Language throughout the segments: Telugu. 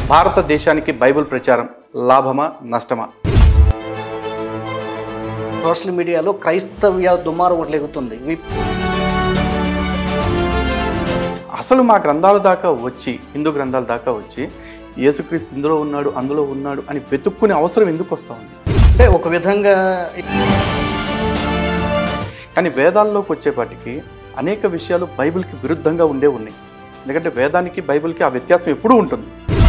భారతదేశానికి బైబిల్ ప్రచారం లాభమా నష్టమా సోషల్ మీడియాలో క్రైస్తవ్య దుమారం ఒకటి లెగుతుంది వి- అసలు మా గ్రంథాల దాకా వచ్చి హిందూ గ్రంథాల దాకా వచ్చి యేసుక్రీస్తు ఇందులో ఉన్నాడు అందులో ఉన్నాడు అని వెతుక్కునే అవసరం ఎందుకు వస్తూ ఉంది అంటే ఒక విధంగా కానీ వేదాల్లోకి వచ్చేపాటికి అనేక విషయాలు బైబిల్కి విరుద్ధంగా ఉండే ఉన్నాయి ఎందుకంటే వేదానికి బైబిల్కి ఆ వ్యత్యాసం ఎప్పుడూ ఉంటుంది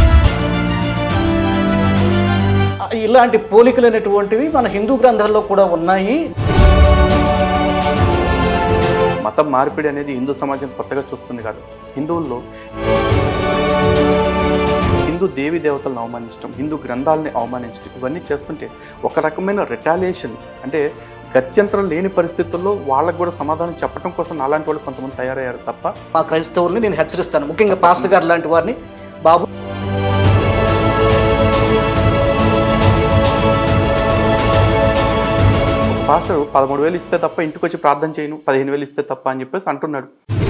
ఇలాంటి పోలికలైనటువంటివి మన హిందూ గ్రంథాల్లో కూడా ఉన్నాయి మతం మార్పిడి అనేది హిందూ సమాజం కొత్తగా చూస్తుంది కాదు హిందువుల్లో హిందూ దేవి దేవతలను అవమానించడం హిందూ గ్రంథాలని అవమానించడం ఇవన్నీ చేస్తుంటే ఒక రకమైన రిటాలియేషన్ అంటే గత్యంతరం లేని పరిస్థితుల్లో వాళ్ళకు కూడా సమాధానం చెప్పడం కోసం అలాంటి వాళ్ళు కొంతమంది తయారయ్యారు తప్ప మా క్రైస్తవుల్ని నేను హెచ్చరిస్తాను ముఖ్యంగా పాస్టర్ గారు లాంటి వారిని బాబు ఒక పాస్టర్ పదమూడు వేలు ఇస్తే తప్ప ఇంటికి వచ్చి ప్రార్థన చేయను పదిహేను వేలు ఇస్తే తప్ప అని చెప్పేసి అంటున్నాడు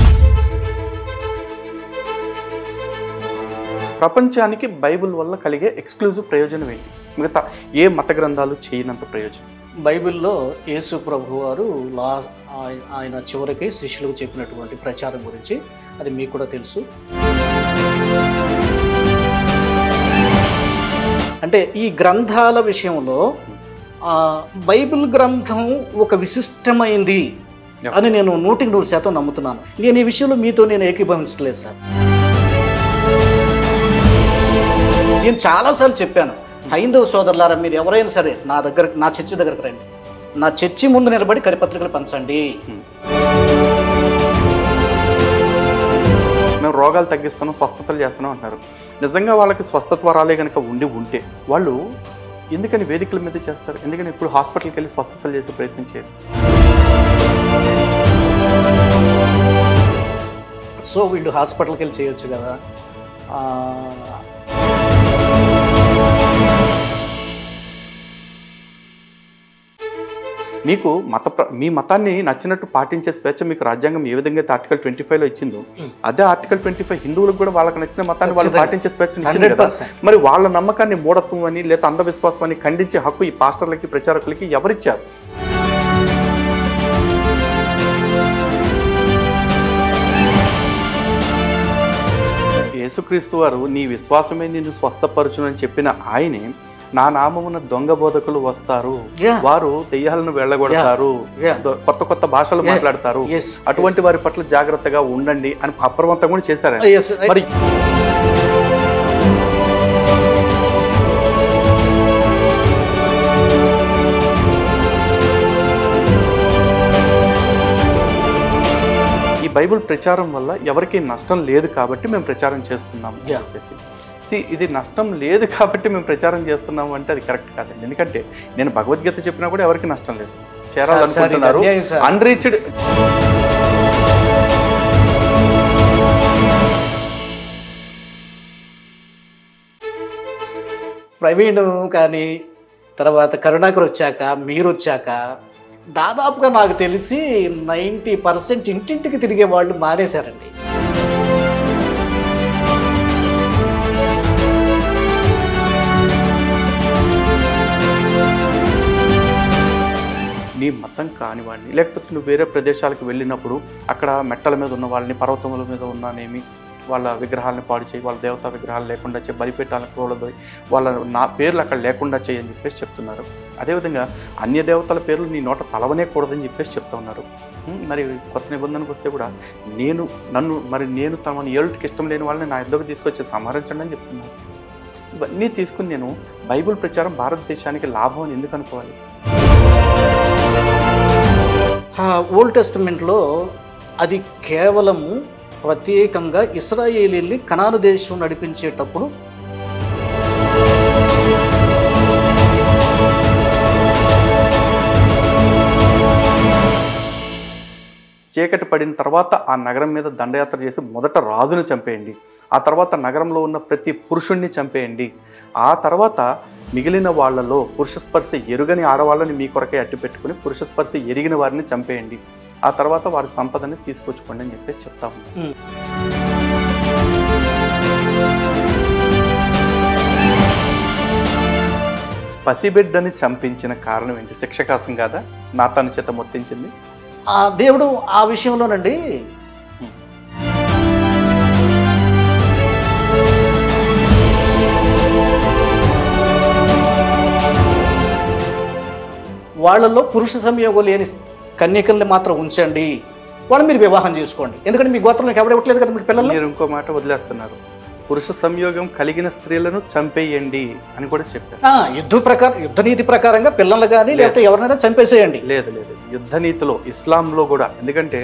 ప్రపంచానికి బైబిల్ వల్ల కలిగే ఎక్స్క్లూజివ్ ప్రయోజనం ఏంటి మిగతా ఏ మత గ్రంథాలు చేయనంత ప్రయోజనం బైబిల్లో యేసు ప్రభు వారు లా ఆయ- ఆయన చివరికి శిష్యులకు చెప్పినటువంటి ప్రచారం గురించి అది మీకు కూడా తెలుసు అంటే ఈ గ్రంథాల విషయంలో ఆ, బైబిల్ గ్రంథం ఒక విశిష్టమైంది అని నేను నూటికి నూరు శాతం నమ్ముతున్నాను నేను ఈ విషయంలో మీతో నేను ఏకీభవించట్లేదు సార్ నేను చాలాసార్లు చెప్పాను హైందవ సోదరులారా మీరు ఎవరైనా సరే నా దగ్గర నా చర్చి దగ్గరకు రండి నా చర్చి ముందు నిలబడి కరిపత్రికలు పంచండి మేము రోగాలు తగ్గిస్తున్నాం స్వస్థతలు చేస్తున్నాం అంటారు నిజంగా వాళ్ళకి స్వస్థత వరాలే కనుక ఉండి ఉంటే వాళ్ళు ఎందుకని వేదికల మీద చేస్తారు ఎందుకని ఇప్పుడు హాస్పిటల్కి వెళ్ళి స్వస్థతలు చేసే ప్రయత్నం చేయరు సో వీళ్ళు హాస్పిటల్కి వెళ్ళి చేయొచ్చు కదా ఆ, మీకు మత ప్ర- మీ మతాన్ని నచ్చినట్టు పాటించే స్వేచ్ఛ మీకు రాజ్యాంగం ఏ విధంగా అయితే ఆర్టికల్ ట్వంటీ ఫైవ్ లో ఇచ్చిందో అదే ఆర్టికల్ ట్వంటీ ఫైవ్ హిందువులకు కూడా వాళ్ళకి నచ్చిన మతాన్ని వాళ్ళు ఖచ్చితంగా. పాటించే స్వేచ్ఛ ఇచ్చింది కదా 100%. మరి వాళ్ళ నమ్మకాన్ని మూఢత్వం అని లేదా అంధవిశ్వాసం అని ఖండించే హక్కు ఈ పాస్టర్లకి ప్రచారకులకి ఎవరిచ్చారు యేసుక్రీస్తు వారు నీ విశ్వాసమే నిన్ను స్వస్థపరచును అని చెప్పిన ఆయనే నా నామమున దొంగ బోధకులు వస్తారు Yeah. వారు దెయ్యాలను వెళ్ళగొడతారు Yeah. ద- కొత్త కొత్త భాషలు Yeah. మాట్లాడతారు Yes. అటువంటి వారి పట్ల జాగ్రత్తగా ఉండండి అని అప్రమత్తం కూడా చేశారు ఆయన. Yes. మరి ఈ బైబిల్ ప్రచారం వల్ల ఎవరికి నష్టం లేదు కాబట్టి మేము ప్రచారం చేస్తున్నాం అని Yeah. చెప్పేసి See, ఇది నష్టం లేదు కాబట్టి మేము ప్రచారం చేస్తున్నాము అంటే అది కరెక్ట్ కాదండి ఎందుకంటే నేను భగవద్గీత చెప్పినా కూడా ఎవరికి నష్టం లేదు చేరాలనుకుంటున్నారు ఇది అన్యాయం, సార్. అన్రీచ్డ్ ప్రవీణ్ కానీ తర్వాత కరుణాకర్ వచ్చాక మీరు వచ్చాక దాదాపుగా నాకు తెలిసి నైంటీ పర్సెంట్ ఇంటింటికి తిరిగే వాళ్ళు మానేశారండి నీ మతం కానివాడిని లేకపోతే నువ్వు వేరే ప్రదేశాలకు వెళ్ళినప్పుడు అక్కడ మెట్టల మీద ఉన్న వాళ్ళని పర్వతముల మీద ఉన్నానేమి వాళ్ళ విగ్రహాలను పాడు చేయి వాళ్ళ దేవతా విగ్రహాలు లేకుండా చేయి బలిపెట్టాలని కూడదు వాళ్ళ నా పేర్లు అక్కడ లేకుండా చేయి అని చెప్పేసి చెప్తున్నారు అదేవిధంగా అన్య దేవతల పేర్లు నీ నోట తలవనే కూడదని చెప్పేసి చెప్తా ఉన్నారు ఉం, మరి కొత్త నిబంధనకు వస్తే కూడా నేను నన్ను మరి నేను తమని ఏళ్ళకి ఇష్టం లేని వాళ్ళని నా ఇద్దరికి తీసుకొచ్చి సంహరించండి అని చెప్తున్నారు ఇవన్నీ తీసుకుని నేను బైబిల్ ప్రచారం భారతదేశానికి లాభం అని ఎందుకు అనుకోవాలి ఆ ఓల్డ్ టెస్టమెంట్లో అది కేవలము ప్రత్యేకంగా ఇస్రాయేలీల్ని కనాను దేశం నడిపించేటప్పుడు చీకటి పడిన తర్వాత ఆ నగరం మీద దండయాత్ర చేసి మొదట రాజును చంపేయండి ఆ తర్వాత నగరంలో ఉన్న ప్రతి పురుషుణ్ణి చంపేయండి ఆ తర్వాత మిగిలిన వాళ్ళలో పురుష స్పర్శ ఎరుగని ఆడవాళ్ళని మీ కొరకే అట్టు పెట్టుకుని పురుష స్పర్శ ఎరిగిన వారిని చంపేయండి ఆ తర్వాత వారి సంపదని తీసుకొచ్చుకోండి అని చెప్పేసి చెప్తా ఉన్నాం పసిబిడ్డని చంపించిన కారణం ఏంటి శిక్ష కోసం కాదా నాతాను చేత మొత్తించింది ఆ దేవుడు ఆ విషయంలోనండి వాళ్ళలో పురుష సంయోగం లేని కన్యకల్ని మాత్రం ఉంచండి వాళ్ళు మీరు వివాహం చేసుకోండి ఎందుకంటే మీ గోత్రంలోకి ఎవరు ఇవ్వట్లేదు కదా మీ పిల్లలు మీరు ఇంకో మాట వదిలేస్తున్నారు పురుష సంయోగం కలిగిన స్త్రీలను చంపేయండి అని కూడా చెప్పారు ఆ, యుద్ధ ప్రకారం యుద్ధ నీతి ప్రకారంగా పిల్లలు కానీ లేకపోతే ఎవరినైనా చంపేసేయండి లేదు లేదు యుద్ధ నీతిలో ఇస్లాంలో కూడా ఎందుకంటే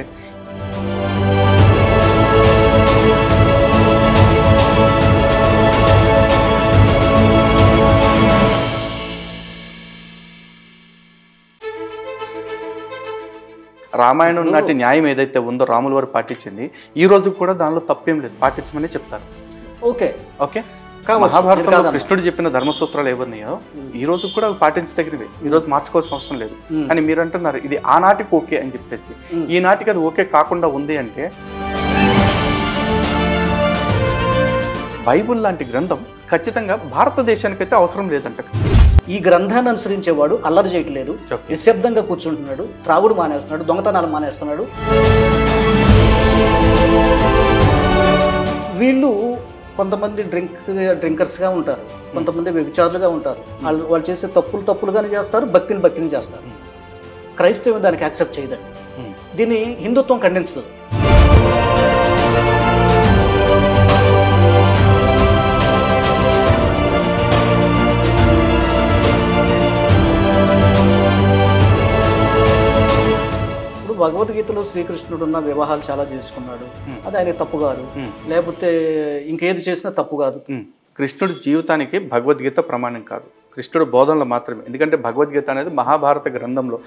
రామాయణం ఇప్పుడు- నాటి న్యాయం ఏదైతే ఉందో రాముల వారు పాటించింది ఈ రోజు కూడా దానిలో తప్పేం లేదు పాటించమని చెప్తారు ఓకే ఓకే కావచ్చు, నేను మహాభారతంలో కాదన్నా. కృష్ణుడు చెప్పిన ధర్మసూత్రాలు ఏవన్నాయో ఈ రోజు కూడా అవి పాటించదగినవి ఈ రోజు మార్చుకోవాల్సిన అవసరం లేదు ఉమ్, కానీ మీరు అంటున్నారు ఇది ఆనాటికి ఓకే అని చెప్పేసి ఉమ్. ఈనాటికి అది ఓకే కాకుండా ఉంది అంటే బైబుల్ లాంటి గ్రంథం ఖచ్చితంగా భారతదేశానికైతే అవసరం లేదంట ఈ గ్రంథాన్ని అనుసరించేవాడు అల్లరి చేయట్లేదు ఓకే. నిశ్శబ్దంగా కూర్చుంటున్నాడు త్రాగుడు మానేస్తున్నాడు దొంగతనాలు మానేస్తున్నాడు వీళ్ళు కొంతమంది డ్రింక్ డ్రింకర్స్గా ఉంటారు కొంతమంది వ్యభిచారులుగా ఉంటారు వాళ్ళు వాళ్ళు చేసే తప్పులు తప్పులుగానే చేస్తారు భక్తిని భక్తిని చేస్తారు క్రైస్తవం దానికి యాక్సెప్ట్ చేయదండి ఉమ్. దీన్ని హిందుత్వం ఖండించదు ఇప్పుడు భగవద్గీతలో శ్రీకృష్ణుడు ఉన్న వివాహాలు చాలా చేసుకున్నాడు Hmm. అది ఆయన తప్పు కాదు ఉమ్. లేకపోతే ఇంకేది చేసినా తప్పు కాదు ఉమ్. కృష్ణుడి జీవితానికి భగవద్గీత ప్రమాణం కాదు కృష్ణుడు బోధనలు మాత్రమే ఎందుకంటే భగవద్గీత అనేది మహాభారత గ్రంథంలో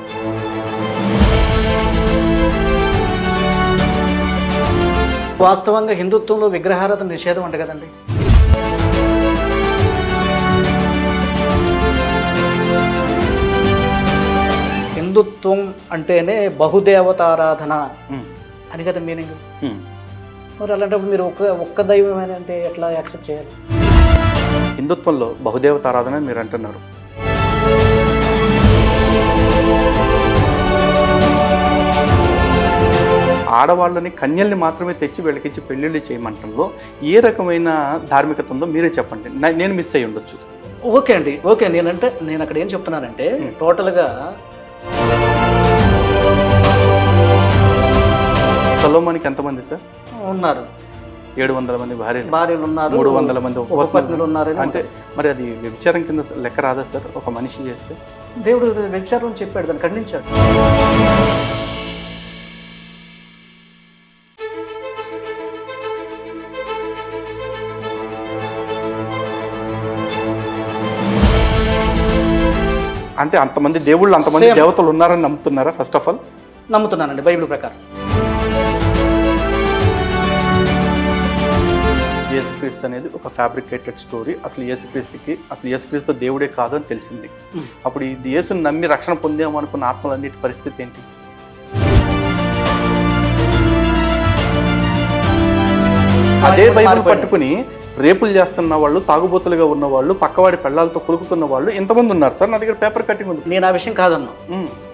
వాస్తవంగా హిందుత్వంలో విగ్రహారాధన నిషేధం అంట కదండి హిందుత్వం అంటేనే బహుదేవతారాధన ఉమ్. అని కదా మీనింగ్ ఉమ్. మరి అలాంటప్పుడు మీరు ఒక్క ఒక్క దైవమేనా అంటే ఎట్లా యాక్సెప్ట్ చేయాలి హిందుత్వంలో బహుదేవతారాధన అని మీరు అంటున్నారు ఆడవాళ్ళని కన్యల్ని మాత్రమే తెచ్చి వీళ్ళకిచ్చి పెళ్ళిళ్ళు చేయమంటంలో ఏ రకమైన ధార్మికత ఉందో మీరే చెప్పండి నా- నేను మిస్ అయ్యి ఉండొచ్చు ఓకే అండి ఓకే నేనంటే నేను అక్కడ ఏం చెప్తున్నానంటే Hmm. టోటల్గా సలోమానికి ఎంతమంది సార్ ఉన్నారు ఏడు వందల మంది భార్యలు భార్యలు ఉన్నారు మూడు వందల మంది ఉపపత్నులు ఉన్నారు అంటే మరి అది వ్యభిచారం కింద లెక్క రాదా సార్ ఒక మనిషి చేస్తే దేవుడు వ్యభిచారం చెప్పాడు దాన్ని ఖండించాడు అంటే అంతమంది దేవుళ్ళు అంతమంది Same. దేవతలు ఉన్నారని నమ్ముతున్నారా ఫస్ట్ ఆఫ్ ఆల్ నమ్ముతున్నానండి బైబిల్ ప్రకారం యేసుక్రీస్తు అనేది ఒక ఫ్యాబ్రికేటెడ్ స్టోరీ అసలు యేసుక్రీస్తుకి అసలు యేసుక్రీస్తు దేవుడే కాదు అని తెలిసింది Hmm. అప్పుడు ఈ యేసుని నమ్మి రక్షణ పొందాము అనుకున్న ఆత్మలన్నిటి పరిస్థితి ఏంటి అదే ఇప్పుడు బైబిల్ మారిపోయింది. పట్టుకుని రేపులు చేస్తున్న వాళ్ళు తాగుబోతులుగా ఉన్న వాళ్ళు పక్కవాడి పెళ్ళాలతో కులుకుతున్న వాళ్ళు ఎంతమంది ఉన్నారు సార్ నా దగ్గర పేపర్ కట్టింగ్ ఉంది నేను ఆ విషయం కాదన్నా ఉమ్.